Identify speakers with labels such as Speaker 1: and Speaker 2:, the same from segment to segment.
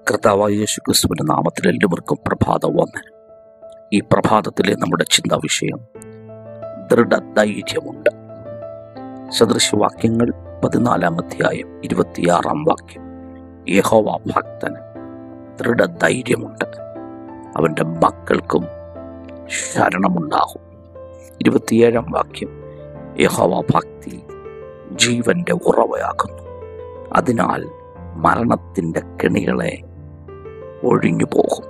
Speaker 1: കർത്താവായ യേശു ക്രിസ്തുവിന്റെ നാമത്തിൽ എല്ലാവർക്കും പ്രഭാതം വന്ന് ഈ പ്രഭാതത്തിലെ നമ്മുടെ ചിന്താ വിഷയം ദൃഢധൈര്യമുണ്ട് സദൃശവാക്യങ്ങൾ പതിനാലാം അധ്യായം ഇരുപത്തിയാറാം വാക്യം യഹോവ ഭക്തന് ദൃഢധൈര്യമുണ്ട് അവന്റെ മക്കൾക്കും ശരണമുണ്ടാകും ഇരുപത്തിയേഴാം വാക്യം യഹോവ ഭക്തി ജീവന്റെ ഉറവയാകുന്നു അതിനാൽ മരണത്തിന്റെ കെണികളെ ഒഴിഞ്ഞു പോകും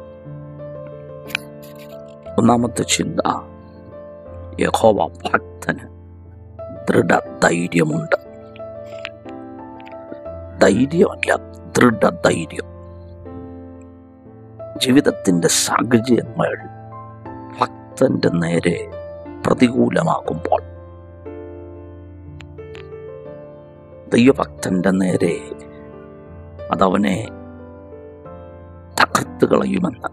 Speaker 1: ഒന്നാമത്തെ ചിന്ത യഹോവ ഭക്തന് ദൃഢധൈര്യമുണ്ട് ധൈര്യമല്ല ദൃഢധൈര്യം ജീവിതത്തിന്റെ സാഹചര്യങ്ങൾ ഭക്തന്റെ നേരെ പ്രതികൂലമാകുമ്പോൾ ദൈവഭക്തന്റെ നേരെ അതവനെ തകർത്ത് കളയുമെന്ന്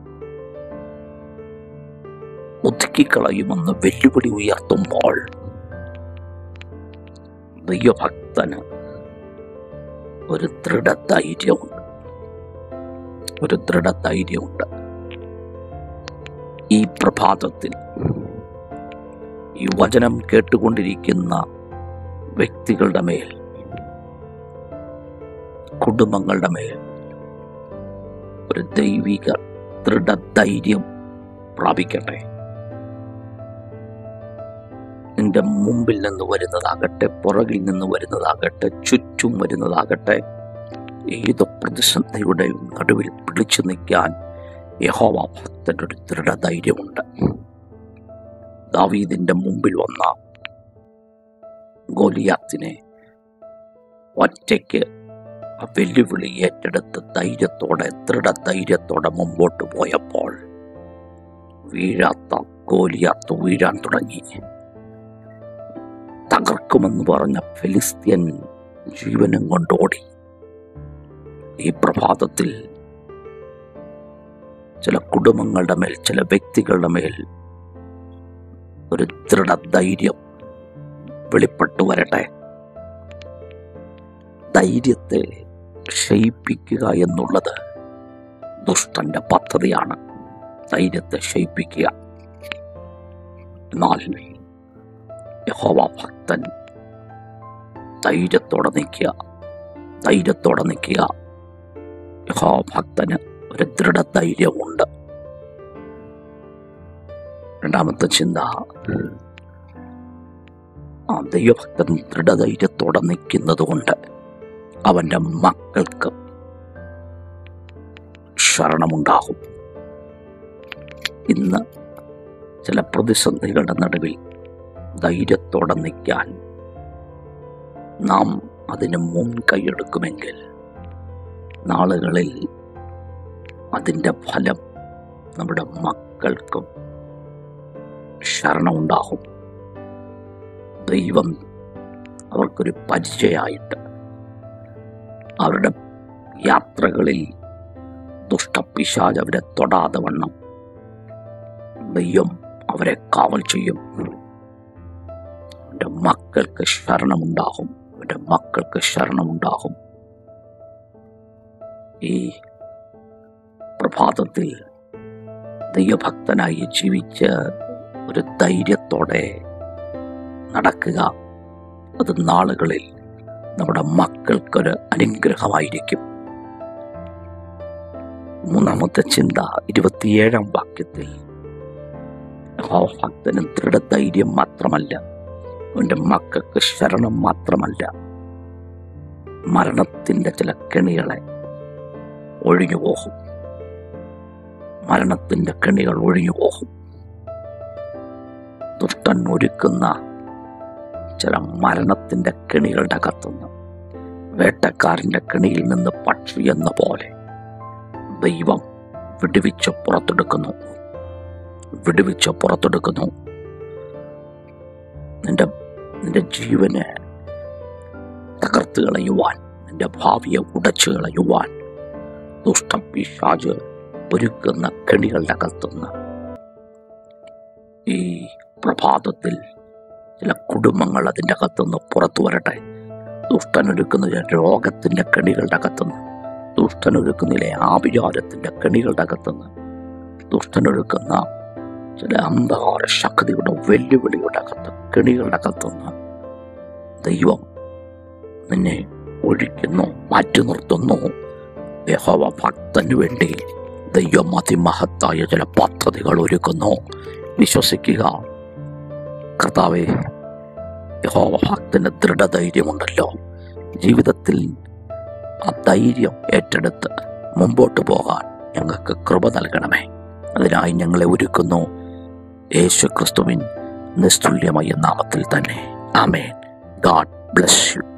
Speaker 1: ഒതുക്കിക്കളയുമെന്ന് വെല്ലുവിളി ഉയർത്തുമ്പോൾ ദൈവഭക്തന് ഒരു ദൃഢധൈര്യമുണ്ട് ഒരു ദൃഢധൈര്യമുണ്ട് ഈ പ്രഭാതത്തിൽ ഈ വചനം കേട്ടുകൊണ്ടിരിക്കുന്ന വ്യക്തികളുടെ മേൽ കുടുംബങ്ങളുടെ മേൽ ഒരു ദൈവിക ദൃഢധൈര്യം പ്രാപിക്കട്ടെ നിന്റെ മുമ്പിൽ നിന്ന് വരുന്നതാകട്ടെ പുറകിൽ നിന്ന് വരുന്നതാകട്ടെ ചുറ്റും വരുന്നതാകട്ടെ ഏത് പ്രതിസന്ധിയുടെ നടുവിൽ പിടിച്ചു നിൽക്കാൻ യഹോവ ഭക്തന്റെ ഒരു ദൃഢധൈര്യമുണ്ട് ദാവീദിന്റെ മുമ്പിൽ വന്ന ഗോലിയാത്തിനെ ഒറ്റയ്ക്ക് ആ വെല്ലുവിളി ഏറ്റെടുത്ത് ധൈര്യത്തോടെ ദൃഢധൈര്യത്തോടെ മുമ്പോട്ട് പോയപ്പോൾ വീഴാത്ത ഗോലിയാത്ത് വീഴാൻ തുടങ്ങി തകർക്കുമെന്ന് പറഞ്ഞ ഫിലിസ്തീൻ ജീവനും കൊണ്ടോടി ഈ പ്രഭാതത്തിൽ ചില കുടുംബങ്ങളുടെ മേൽ ചില വ്യക്തികളുടെ മേൽ ഒരു ദൃഢധൈര്യം വെളിപ്പെട്ടു വരട്ടെ ധൈര്യത്തെ ക്ഷയിപ്പിക്കുക എന്നുള്ളത് ദുഷ്ടന്റെ പദ്ധതിയാണ് ധൈര്യത്തെ ക്ഷയിപ്പിക്കുക എന്നാൽ യഹോവ ഭക്തൻ ധൈര്യത്തോടെ നിൽക്കുക ധൈര്യത്തോടെ നിൽക്കുക യഹോവ ഭക്തന് ഒരു ദൃഢധൈര്യമുണ്ട് രണ്ടാമത്തെ ചിന്ത ആ ദൈവഭക്തൻ ദൃഢധൈര്യത്തോടെ നിൽക്കുന്നത് കൊണ്ട് അവന്റെ മക്കൾക്ക് ശരണമുണ്ടാകും ഇന്ന് ചില പ്രതിസന്ധികളുടെ നടുവിൽ ധൈര്യത്തോടെ നിൽക്കാൻ നാം അതിന് മുൻകൈയെടുക്കുമെങ്കിൽ നാളുകളിൽ അതിൻ്റെ ഫലം നമ്മുടെ മക്കൾക്കും ശരണമുണ്ടാകും ദൈവം അവർക്കൊരു പരിചയമായിട്ട് അവരുടെ യാത്രകളിൽ ദുഷ്ടപിശാജ് അവരെ തൊടാതെ വണ്ണം ദൈവം അവരെ കാവൽ ചെയ്യും അവൻ്റെ മക്കൾക്ക് ശരണമുണ്ടാകും അവൻ്റെ മക്കൾക്ക് ശരണമുണ്ടാകും ഈ പ്രഭാതത്തിൽ ദൈവഭക്തനായി ജീവിച്ച് ഒരു ധൈര്യത്തോടെ നടക്കുക അത് നാളുകളിൽ നമ്മുടെ മക്കൾക്കൊരു അനുഗ്രഹമായിരിക്കും മൂന്നാമത്തെ ചിന്ത ഇരുപത്തിയേഴാം വാക്യത്തിൽ ഭക്തന് ദൃഢധൈര്യം മാത്രമല്ല അവൻ്റെ മക്കൾക്ക് ശരണം മാത്രമല്ല മരണത്തിൻ്റെ ചില കെണികളെ ഒഴിഞ്ഞു പോകും മരണത്തിൻ്റെ കെണികൾ ഒഴിഞ്ഞു പോകും ദുഷ്ടൻ ഒരുക്കുന്ന ചില മരണത്തിൻ്റെ കെണികളുടെ അകത്തുനിന്ന് വേട്ടക്കാരൻ്റെ കെണിയിൽ നിന്ന് പക്ഷി എന്ന പോലെ ദൈവം വിടുവിച്ച് പുറത്തെടുക്കുന്നു വിടുവിച്ച് പുറത്തെടുക്കുന്നു നിന്റെ നിന്റെ ജീവനെ തകർത്ത് കളയുവാൻ നിന്റെ ഭാവിയെ ഉടച്ചു കളയുവാൻ ദുഷ്ടപിശാജ് ഒരുക്കുന്ന കെണികളുടെ അകത്തുനിന്ന് ഈ പ്രഭാതത്തിൽ ചില കുടുംബങ്ങൾ അതിൻ്റെ അകത്തുനിന്ന് പുറത്തു വരട്ടെ ദുഷ്ടനൊരുക്കുന്ന ചില രോഗത്തിൻ്റെ കെണികളുടെ അകത്തുനിന്ന് ദുഷ്ടനൊഴുക്കുന്നില്ലേ ആഭിചാരത്തിന്റെ കെണികളുടെ അകത്തുനിന്ന് ദുഷ്ടനൊഴുക്കുന്ന ചില അന്ധകാര ശക്തിയുടെ വെല്ലുവിളിയുടെ അകത്ത് കെണികളുടെ അകത്തുനിന്ന് ദൈവം നിന്നെ ഒഴിക്കുന്നു മാറ്റി നിർത്തുന്നു യഹോവ ഭക്തന് വേണ്ടി ദൈവം അതിമഹത്തായ ചില പദ്ധതികൾ ഒരുക്കുന്നു വിശ്വസിക്കുക കർത്താവെ യഹോവ ഭക്തന് ദൃഢധൈര്യമുണ്ടല്ലോ ജീവിതത്തിൽ ആ ധൈര്യം ഏറ്റെടുത്ത് മുമ്പോട്ട് പോകാൻ ഞങ്ങൾക്ക് കൃപ നൽകണമേ അതിനായി ഞങ്ങളെ ഒരുക്കുന്നു യേശു ക്രിസ്തുവിൻ നിസ്തുല്യമായ നാമത്തിൽ തന്നെ ആമേൻ ഗാഡ് ബ്ലസ് യു